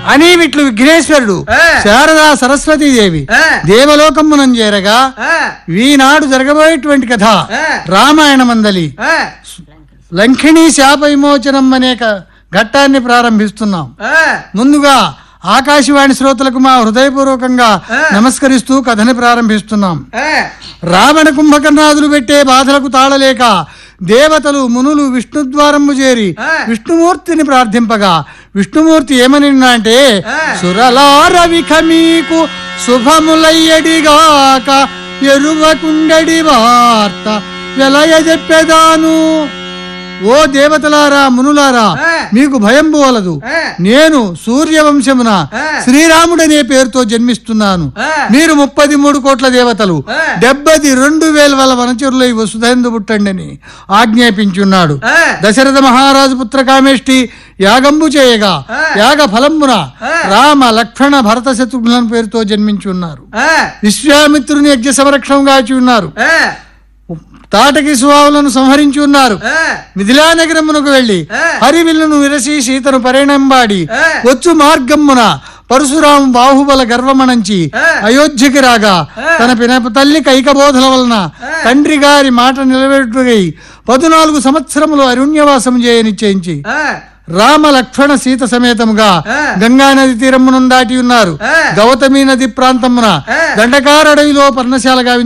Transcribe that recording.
అని విట్లు విఘ్నేశ్వరుడు ఆ. శారదా సరస్వతీదేవి ఆ. దేవలోకమునం చేరగా ఆ, ఈనాడు జరగబోయేటువంటి కథ ఆ. రామాయణ మందలి ఆ, లంకిణీ శాప విమోచనం అనే క- ఘట్టాన్ని ప్రారంభిస్తున్నాం ఆ, ముందుగా ఆకాశవాణి శ్రోతలకు మా హృదయపూర్వకంగా ఆ. నమస్కరిస్తూ కథని ప్రారంభిస్తున్నాం ఆ, రావణ రావణ కుంభకర్ణాదులు పెట్టే బాధలకు తాళలేక దేవతలు మునులు విష్ణుద్వారము చేరి ఆ. విష్ణుమూర్తిని ప్రార్థింపగా విష్ణుమూర్తి ఏమని అంటే ఆ. సురలారవిఖ మీకు శుభములయ్యడిగాక ఎరువకుండడి వార్త వెలయ చెప్పెదాను ఓ దేవతలారా మునులారా ఆ. మీకు భయం పోలదు ఆ. నేను సూర్యవంశమున ఆ. శ్రీరాముడనే పేరుతో జన్మిస్తున్నాను ఆ. మీరు ముప్పది మూడు కోట్ల దేవతలు ఆ. డెబ్బది రెండు వేల వల వనచరులై వసుధైందు పుట్టండి అని ఆజ్ఞాపించున్నాడు ఆ. దశరథ మహారాజు పుత్ర కామేష్టి యాగంబు చేయగా ఆ. యాగ ఫలంబున ఆ. రామ లక్ష్మణ భరత శత్రుఘ్నుల పేరుతో జన్మించున్నారు ఆ, విశ్వామిత్రుని యజ్ఞ సంరక్షణంగాచి ఉన్నారు ఆ, తాటకి సువావులను సంహరించి ఉన్నారు ఆ, మిథిలా నగరమునకు వెళ్లి ఆ. హరివిల్లును విరసి సీతను పరిణంబాడి ఆ. వచ్చు మార్గమ్మున పరశురాము బాహుబల గర్వమణంచి ఆ. అయోధ్యకి రాగా ఆ. తన పినప తల్లి కైకబోధల వలన ఆ. తండ్రి గారి మాట నిలబెట్టుగై పదునాలుగు సంవత్సరములు అరుణ్యవాసం చేయ నిశ్చయించి ఆ, రామ లక్ష్మణ సీత సమేతముగా ఆ. గంగా నది తీరమును దాటి ఉన్నారు ఆ. గౌతమి నది ప్రాంతమున ఆ. దండకారడవిలో పర్ణశాలగా